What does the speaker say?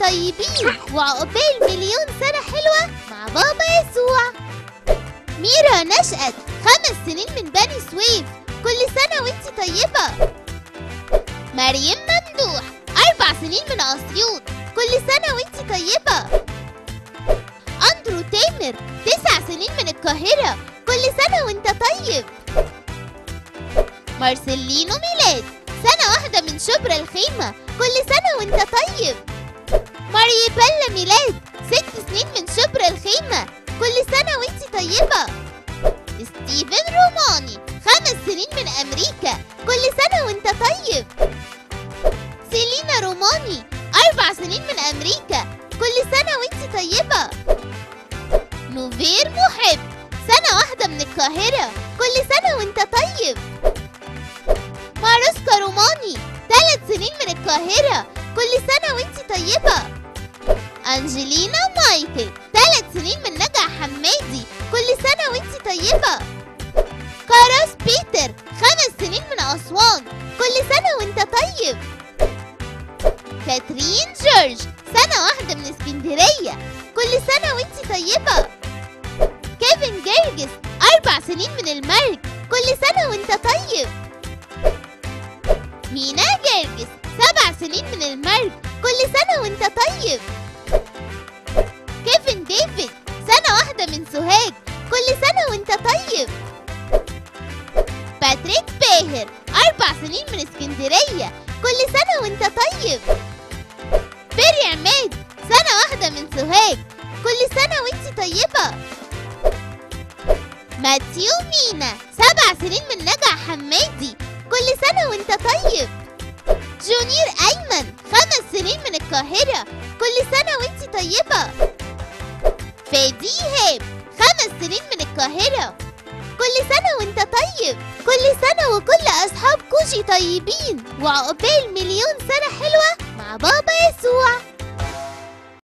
طيبين وعقبال مليون سنة حلوة مع بابا يسوع ميرا نشأت خمس سنين من بني سويف كل سنة وانتي طيبة مريم ممدوح أربع سنين من أسيوط كل سنة وانتي طيبة أندرو تامر تسع سنين من القاهرة كل سنة وانت طيب مارسيلينو ميلاد سنة واحدة من شبرا الخيمة كل سنة وانت طيب ماري بيلا ميلاد ست سنين من شبرا الخيمة كل سنة وانت طيبة ستيفن روماني خمس سنين من أمريكا كل سنة وانت طيب سيلينا روماني أربع سنين من أمريكا كل سنة وانت طيبة نوفير محب سنة واحدة من القاهرة كل سنة وانت طيب ماروسكا روماني ثلاث سنين من القاهرة كل سنة وانت طيبة أنجلينا مايكل ثلاث سنين من نجع حمادي كل سنة وانت طيبة كاراس بيتر خمس سنين من أسوان كل سنة وانت طيب كاترين جورج سنة واحدة من اسكندرية كل سنة وانت طيبة كيفن جرجس أربع سنين من المرج كل سنة وانت طيب مينا جرجس سبع سنين من المرج كل سنة وانت طيب كيفن ديفيد سنة واحدة من سوهاج كل سنة وانت طيب باتريك باهر أربع سنين من اسكندرية كل سنة وانت طيب بيري عماد سنة واحدة من سوهاج كل سنة وانت طيبة ماتيو مينا سبع سنين من نجع حمادي كل سنة وانت طيب جونير أيمن خمس سنين من القاهرة كل سنة وانت طيبة فادي إيهاب خمس سنين من القاهرة كل سنة وانت طيب كل سنة وكل أصحاب كوجي طيبين وعقبال مليون سنة حلوة مع بابا يسوع